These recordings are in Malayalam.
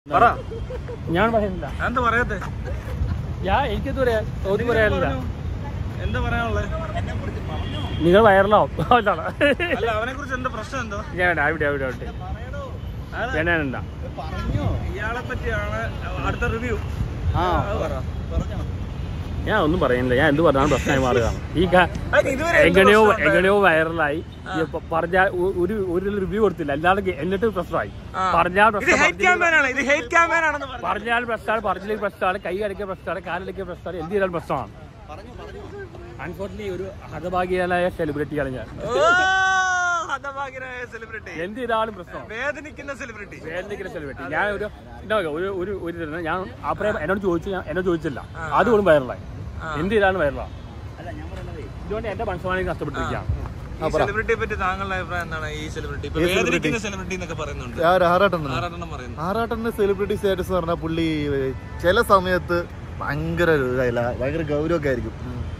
പറ ഞാൻ പറയുന്നില്ല എന്താ പറയത്തെ ഞാൻ എനിക്കെന്ത് പറയാ ഒന്നും പറയാനില്ല എന്താ പറയാനുള്ളത് നിങ്ങൾ വയറിലാവും അതാണ് അല്ല അവനെ കുറിച്ച് എന്താ പ്രശ്നം എന്തോ ഞാൻ അവിടെ അവിടെ അവിടെ വേണ്ട ഇയാളെ പറ്റിയാണ് അടുത്ത റിവ്യൂ ഞാൻ ഒന്നും പറയുന്നില്ല ഞാൻ എന്ത് പറഞ്ഞാലും പ്രശ്നമായി മാറുകയാണ് ഈ ക- ഇതുവരെ എങ്ങനെയോ എങ്ങനെയോ വൈറലായി പറഞ്ഞ ഒരു ഒരു റിവ്യൂ കൊടുത്തില്ല അല്ലാതെ എന്നിട്ട് പ്രശ്നമായി പറഞ്ഞാൽ ഇത് പ്രശ്നം ഹേറ്റ് ക്യാമ്പയിൻ ആണ് ഇത് ഹേറ്റ് ക്യാമ്പയിൻ ആണെന്ന് പറഞ്ഞു പറഞ്ഞാൽ പ്രശ്നമാണ് പറഞ്ഞില്ലെങ്കിൽ പ്രശ്നമാണ് കൈ അടിക്കുക പ്രശ്നമാണ് കാലടിക്കുക പ്രശ്നമാണ് എന്ത് ചെയ്താലും പ്രശ്നമാണ് അൺഫോർച്ചുനേറ്റ്ലി ഒരു ഹതഭാഗ്യനായ സെലിബ്രിറ്റിയാണ് ഞാൻ ഹതഭാഗ്യനായ സെലിബ്രിറ്റി എന്ത് ചെയ്താലും പ്രശ്നമാണ് വേദനിക്കുന്ന സെലിബ്രിറ്റി വേദനിക്കുന്ന സെലിബ്രിറ്റി ഞാൻ ഒരു എന്താ പറയുക, ഒരു ഒരു ഒരു ഇതിന് ഞാൻ അപ്പറേ എന്നോട് ചോദിച്ചു ഞാൻ എന്നോട് ചോദിച്ചില്ല അതുകൊണ്ടും വൈറലായി എന്ത് ചെയ്താണ് വൈറലാണ് ഇതുകൊണ്ട് എന്റെ മനസ്സമാണെങ്കിൽ നഷ്ടപ്പെട്ടിരിക്കുകയാണ് ഈ സെലിബ്രിറ്റിയെ പറ്റി താങ്കളുടെ അഭിപ്രായം എന്താണ് ഈ സെലിബ്രിറ്റി ഇപ്പൊ വേദനിക്കുന്ന സെലിബ്രിറ്റി എന്നൊക്കെ പറയുന്നുണ്ട് ആറാട്ടൻ ആരാണെന്ന് പറയുന്നു ആറാട്ടന്റെ സെലിബ്രിറ്റി സ്റ്റാറ്റസ് പറഞ്ഞാൽ പുള്ളി ചില സമയത്ത് ഭയങ്കര ഒരു ഇതായില്ല ഭയങ്കര ഗൗരവമൊക്കെ ആയിരിക്കും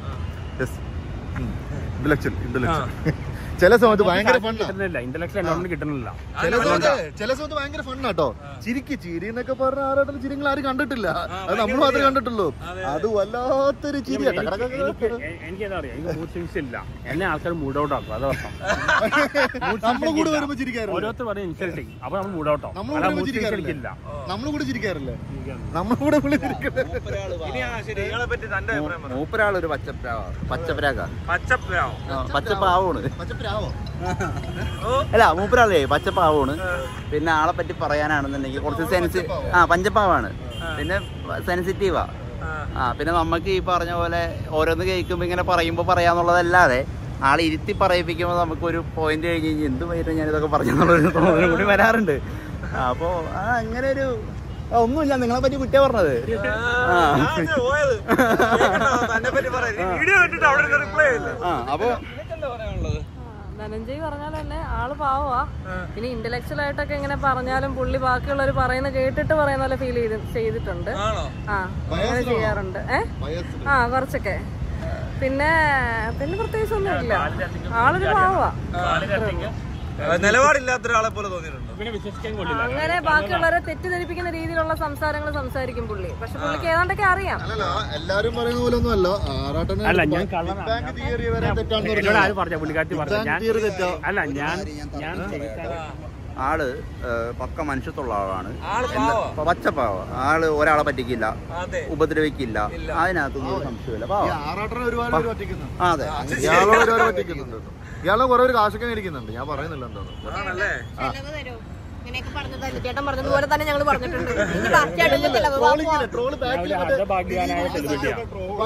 ഇന്റലക്ച്വൽ ഇന്റലക്ച്വൽ ചില സമയത്ത് ഭയങ്കര ഫണ്ണാ കിട്ടുന്നില്ല ഇന്റലക്ച്വൽ എന്നോട് കിട്ടുന്നില്ല ചില സമയത്ത് ചില സമയത്ത് ഭയങ്കര ഫണ്ണാട്ടോ ചിരിക്ക് ചിരി എന്നൊക്കെ പറഞ്ഞ ആറാട്ടൻ ചിരിങ്ങൾ ആരും കണ്ടിട്ടില്ല അത് നമ്മൾ മാത്രമേ കണ്ടിട്ടുള്ളൂ അത് വല്ലാത്തൊരു ചിരിയാ ടക ടക ടക എനിക്ക് എ- എനിക്ക് എന്താ പറയാ എനിക്ക് മൂഡ് സ്വിങ്സ് ഇല്ല എന്നെ ആൾക്കാർ മൂഡ് ഔട്ട് ആക്കും അതാ പ്രശ്നം നമ്മളെ കൂടെ വരുമ്പോ ചിരിക്കാറില്ല ഓരോരുത്തർ പറയും ഇൻസൾട്ടിങ് അപ്പൊ നമ്മൾ മൂഡ് ഔട്ട് ആവും നമ്മളെ അല്ല കൂടെ മൂഡ് സ്വിങ്സ് ചിരിക്കാറില്ല എനിക്കില്ല നമ്മളെ കൂടെ ചിരിക്കാറില്ലേ നമ്മളെ കൂടെ പുള്ളി ചിരിക്കാറില്ല ഇനി ആ ശരി ഇയാളെ പറ്റി തന്റെ അഭിപ്രായം പറ മൂപ്പരാളൊരു പച്ചപ്രാവ പച്ചപ്രാക പച്ചപ്രാവോ പച്ചപ്പാവാണ് പച്ചപ്പിരാവോ അല്ല മൂപ്പരാളേ പച്ചപ്പാവാണ് പിന്നെ ആളെ പറ്റി പറയാനാണെന്നുണ്ടെങ്കിൽ കുറച്ച് സെൻസി ആ പഞ്ചപ്പാവാണ് പിന്നെ സെൻസിറ്റീവാ ആ പിന്നെ നമുക്ക് ഈ പറഞ്ഞ പോലെ ഓരോന്ന് കേൾക്കുമ്പോൾ ഇങ്ങനെ പറയുമ്പോൾ പറയാന്നുള്ളതല്ലാതെ ആളെ ഇരുത്തി പറയിപ്പിക്കുമ്പോൾ നമുക്ക് ഒരു പോയിന്റ് കഴിഞ്ഞ് കഴിഞ്ഞ് എന്ത് പറ്റും ഞാനിതൊക്കെ പറഞ്ഞെന്നുള്ളൊരു തോന്നലും കൂടി വരാറുണ്ട് അപ്പോൾ ആ അങ്ങനെ ഒരു ആ, ഒന്നുമില്ല നിങ്ങളെ പറ്റി കുറ്റ പറഞ്ഞത് ആ പോയത് തന്നെ പറ്റി പറയാം വീഡിയോ കണ്ടിട്ട് അവിടെ റിപ്ലൈ ഇല്ല ആ അപ്പോൾ എന്താ പറയാനുള്ളത് ധനഞ്ജയ് പറഞ്ഞാൽ തന്നെ ആള് പാവാ പിന്നെ ഇന്റലക്ച്വൽ ആയിട്ടൊക്കെ ഇങ്ങനെ പറഞ്ഞാലും പുള്ളി ബാക്കിയുള്ളവർ പറയുന്ന കേട്ടിട്ട് പറയുന്ന പോലെ ഫീൽ ചെയ്ത് ചെയ്തിട്ടുണ്ട് ആണോ ആ അങ്ങനെ ചെയ്യാറുണ്ട് ഏ ആ കുറച്ചൊക്കെ പിന്നെ പിന്നെ പ്രത്യേകിച്ച് ഒന്നും ഇല്ല ആളൊരു പാവാ നിലപാടില്ലാത്ത ഒരാളെ പോലെ തോന്നിയിട്ടുണ്ടോ പിന്നെ വിശ്വസിക്കാൻ കൊള്ളില്ല അങ്ങനെ ബാക്കിയുള്ളവരെ തെറ്റിദ്ധരിപ്പിക്കുന്ന രീതിയിലുള്ള സംസാരങ്ങൾ സംസാരിക്കും പുള്ളി പക്ഷെ പുള്ളിക്ക് ഏതാണ്ടൊക്കെ അറിയാം അല്ലല്ല എല്ലാരും പറയുന്ന പോലെ ഒന്നും അല്ല ആറാട്ടനെ അല്ല ഞാൻ കള്ളനാ ബാങ്ക് തിയറി വരെ തെറ്റാന്ന് എന്നോട് ആര് പറഞ്ഞ പുള്ളിക്കാരി പറഞ്ഞു ഞാൻ തിയറി തെറ്റാ അല്ല ഞാൻ ഞാൻ ചെയ്ത- ആള് ഏഹ്, പക്ക മനുഷ്യത്തുള്ള ആളാണ് ആള് എന്താ പാവാ. പച്ചപ്പാവ ആള് ഒരാളെ പറ്റിക്കില്ല അതെ ഉപദ്രവിക്കില്ല അതിനകത്തൊന്നും ഒരു സംശയമില്ല പാവ ഈ ആറാട്ടനെ ഒരുപാട് പേര് പറ്റിക്കുന്നുണ്ട് ആ, അതെ ഇയാളെ ഒരുപാട് പറ്റിക്കുന്നുണ്ട് കേട്ടോ. ഇയാളെ കുറെ പേര് കാശൊക്കെ മേടിക്കുന്നുണ്ട് ഞാൻ പറയുന്നില്ല എന്താണ് ആണല്ലേ ചെലവ് തരൂ ഇങ്ങനെയൊക്കെ പറഞ്ഞതല്ലേ ചേട്ടൻ പറഞ്ഞതുപോലെ തന്നെ ഞങ്ങൾ പറഞ്ഞിട്ടുണ്ട് ഇനി ബാ, ചേട്ടന്റെ ചെലവ് വാ, വാ. ട്രോള് ഞാൻ ഒരു ഹതഭാഗ്യവാനായ സെലിബ്രിറ്റിയാണ്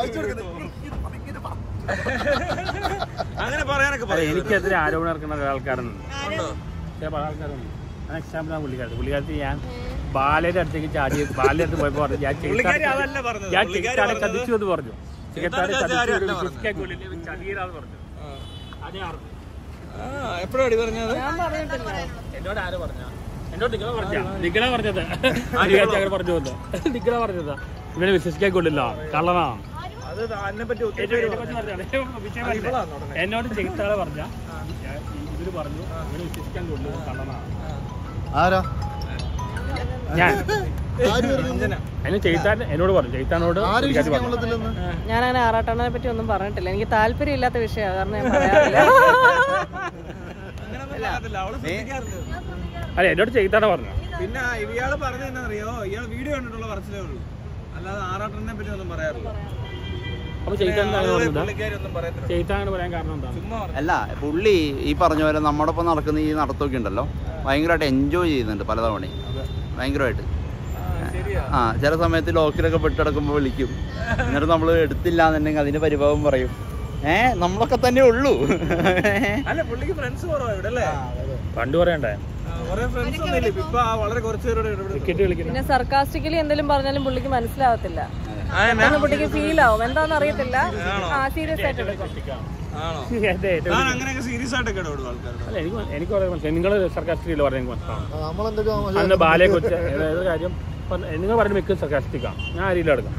അങ്ങനെ പറയാനൊക്കെ അല്ല പറയും എനിക്കെതിരെ ആരോപണം ഇറക്കുന്ന ആൾക്കാരുണ്ട് ചില പല ആൾക്കാരുണ്ട് എക്സാമ്പിളാണ് പുള്ളിക്കാരത്തി പുള്ളിക്കാരത്തി ഞാൻ ബാലയുടെ അടുത്തേക്ക് ചാടി ബാലയുടെ അടുത്ത് പോയപ്പോ പറഞ്ഞു ഞാൻ പുള്ളിക്കാരി ചെകുത്താനെ- അതല്ല പറഞ്ഞത്. ഞാൻ പുള്ളിക്കാരി ചെകുത്താനെ പറഞ്ഞത് ചതിച്ചു എന്ന് പറഞ്ഞു ചെകുത്താനെ ചെകുത്താനെ ചതിച്ചു ചതിച്ചു ഒരു അല്ല വിശ്വസിക്കാൻ കൊള്ളില്ല ചതിയരാന്ന് പറഞ്ഞു അത് ഞാൻ അറിഞ്ഞു. എപ്പോഴാണ് അടി പറഞ്ഞത് ഞാൻ പറഞ്ഞിട്ടില്ല എന്നോട് ആര് പറഞ്ഞ എന്നോട് നിങ്ങളെ പറഞ്ഞ നിങ്ങളെ പറഞ്ഞത് പുള്ളിക്കാരത്തി അങ്ങനെ പറഞ്ഞു വന്നു നിങ്ങളെ പറഞ്ഞത് ഇവനെ വിശ്വസിക്കാൻ കൊള്ളില്ല കള്ളനാണ് അത് എന്നെ പറ്റി ഒത്തിരി എന്നെ- പേര് എന്നെ പറ്റി പറഞ്ഞതാണ്. വിഷയം പറഞ്ഞത്. ഇവളാണ് ഉടനെ. എന്നോട് ചെകുത്താളെ പറഞ്ഞ ഇവര് പറഞ്ഞു ഇവനെ വിശ്വസിക്കാൻ കൊള്ളില്ല കള്ളനാണ് ആരാ ഞാൻ ആര് പറഞ്ഞു? എന്നെ ചെയ്താൻ എന്നോട് പറഞ്ഞു ചെയ്താനോട് ആര് പുള്ളിക്കാരത്തി വിശ്വസിക്കാൻ പറഞ്ഞു കൊള്ളത്തില്ലെന്ന് ഞാൻ അങ്ങനെ ആറാട്ടണ്ണനെ പറ്റി ഒന്നും പറഞ്ഞിട്ടില്ല എനിക്ക് താല്പര്യം ഇല്ലാത്ത വിഷയമാണ് കാരണം ഞാൻ പറയാറില്ല അങ്ങനെയൊന്നും പറയത്തില്ല. അവള് ശ്രദ്ധിക്കാറുണ്ട് അല്ല എന്നോട് ചെയ്താനെ പറഞ്ഞു പിന്നെ ഇയാള് പറഞ്ഞത് എന്താണെന്നറിയോ ഇയാൾ വീഡിയോ കണ്ടിട്ടുള്ള പറച്ചിലേ ഉള്ളൂ അല്ലാതെ ആറാട്ടനെ പറ്റി ഒന്നും പറയാറില്ല അപ്പൊ ചെയ്താൻ അങ്ങനെ പറഞ്ഞില്ല പുള്ളിക്കാരി ഒന്നും പറയത്തില്ല ചെയ്താൻ അങ്ങനെ പറയാൻ കാരണം എന്താണ് ചുമ്മാ പറഞ്ഞു അല്ല പുള്ളി ഈ പറഞ്ഞ പോലെ നമ്മുടെ ഒപ്പം നടക്കുന്ന ഈ നടത്തമൊക്കെ ഉണ്ടല്ലോ ഭയങ്കരമായിട്ട് എൻജോയ് ചെയ്യുന്നുണ്ട് പലതവണയും ഭയങ്കരമായിട്ട് ശരിയാ ആ ചില സമയത്ത് ലോക്കിലൊക്കെ പെട്ടെടുക്കുമ്പോൾ വിളിക്കും എന്നിട്ട് നമ്മൾ എടുത്തില്ല എന്നുണ്ടെങ്കിൽ അതിന്റെ പരിഭവം പറയും ഏ നമ്മളൊക്കെ തന്നെ ഉള്ളൂ അല്ല പുള്ളിക്ക് ഫ്രണ്ട്സ് കുറവാ ഇവിടെ അല്ലേ പണ്ട് പറയണ്ടേ കുറെ ഫ്രണ്ട്സ് ഒന്നും ഇല്ല ഇപ്പൊ ആ വളരെ കുറച്ച് പേരോട് ഇടപെടുന്നു ക്രിക്കറ്റ് കളിക്കുന്ന പിന്നെ സർക്കാസ്റ്റിക്കലി എന്തെങ്കിലും പറഞ്ഞാലും പുള്ളിക്ക് മനസ്സിലാവത്തില്ല അതൊന്നും പുള്ളിക്ക് ഫീൽ ആവും എന്താന്ന് അറിയത്തില്ല ആ സീരിയസ് ആയിട്ട് എടുക്കും ആണോ എന്റെ ഏറ്റവും ഞാൻ അങ്ങനെയൊക്കെ സീരിയസ് ആയിട്ടൊക്കെ ഇടപെടും ആൾക്കാരോട് അല്ല എനിക്ക് മന- എനിക്ക് വളരെ മനസ്സിലായി നിങ്ങൾ സർക്കാസ്റ്റിക്കൽ പറഞ്ഞ എനിക്ക് മനസ്സിലാവും നമ്മളെന്തൊക്കെ അന്ന് ബാലയെ കുറിച്ച് ഏത് കാര്യം പറഞ്ഞ- നിങ്ങൾ പറയുന്ന മിക്ക സർക്കാസ്റ്റിക്കാണ് ഞാൻ ആരിയില്ല എടുക്കാം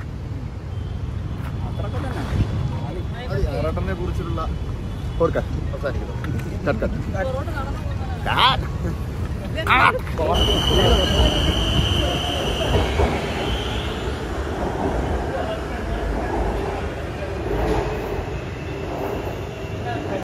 ആറാട്ടനെ കുറിച്ചുള്ള അവസാനിക്കുന്നു